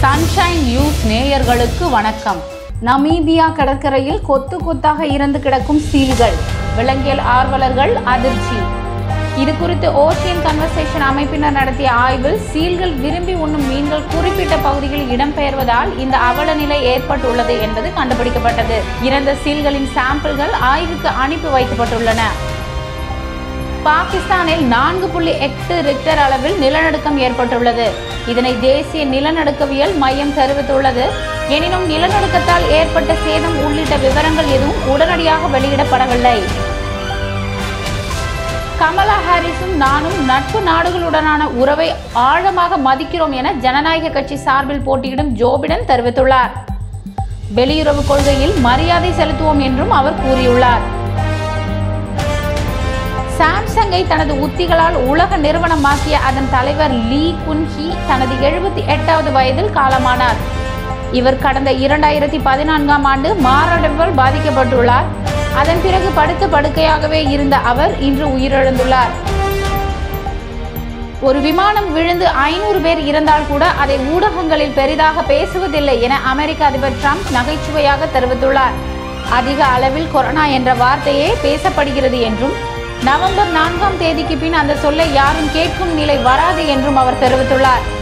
sunshine news நேயர்களுக்கு வணக்கம் நமீபியா கடற்கரையில் கொத்து கொத்தாக இறந்து கிடக்கும் சீல்கள் விலங்கியல் ஆர்வலர்கள் அதிர்ச்சி இது குறித்து ஓஷியன் கன்வர்சேஷன் அமைப்பினர் நடத்திய ஆய்வில் சீல்கள் விரும்பி உண்ணும் மீன்கள் குறிப்பிட்ட பகுதிகளில் இடம்பெயர்வதால் இந்த அவல நிலை ஏற்பட்டுள்ளது என்பது கண்டுபிடிக்கப்பட்டது இறந்த சீல்களின் சாம்பிள்கள் ஆய்வுக்கு அனுப்பி வைக்கப்பட்டுள்ளன பாகிஸ்தானில் நான்கு புள்ளி எட்டு ரிக்டர் அளவில் நிலநடுக்கம் ஏற்பட்டுள்ளது இதனை தேசிய நிலநடுக்கவியல் மையம் தெரிவித்துள்ளது எனினும் நிலநடுக்கத்தால் ஏற்பட்ட சேதம் உள்ளிட்ட விவரங்கள் எதுவும் உடனடியாக வெளியிடப்படவில்லை கமலா ஹாரிஸும் நானும் நட்பு நாடுகளுடனான உறவை ஆழமாக மதிக்கிறோம் என ஜனநாயக கட்சி சார்பில் போட்டியிடும் ஜோ பிடன் தெரிவித்துள்ளார் வெளியுறவு கொள்கையில் மரியாதை செலுத்துவோம் என்றும் அவர் கூறியுள்ளார் சாம்சங்கை தனது உத்திகளால் உலக நிறுவனமாக்கிய அதன் தலைவர் லீ குன்ஹி தனது எழுபத்தி எட்டாவது வயதில் காலமானார் இவர் கடந்த இரண்டாயிரத்தி பதினான்காம் ஆண்டு மாரடைப்பால் பாதிக்கப்பட்டுள்ளார் அதன் பிறகு படுத்த படுக்கையாகவே இருந்த அவர் இன்று உயிரிழந்துள்ளார் ஒரு விமானம் விழுந்து ஐநூறு பேர் இறந்தால் கூட அதை ஊடகங்களில் பெரிதாக பேசுவதில்லை என அமெரிக்க அதிபர் ட்ரம்ப் நகைச்சுவையாக தெரிவித்துள்ளார் அதிக அளவில் கொரோனா என்ற வார்த்தையே பேசப்படுகிறது என்றும் நவம்பர் நான்காம் தேதிக்கு பின் அந்த சொல்லை யாரும் கேட்கும் நிலை வராது என்றும் அவர் தெரிவித்துள்ளார்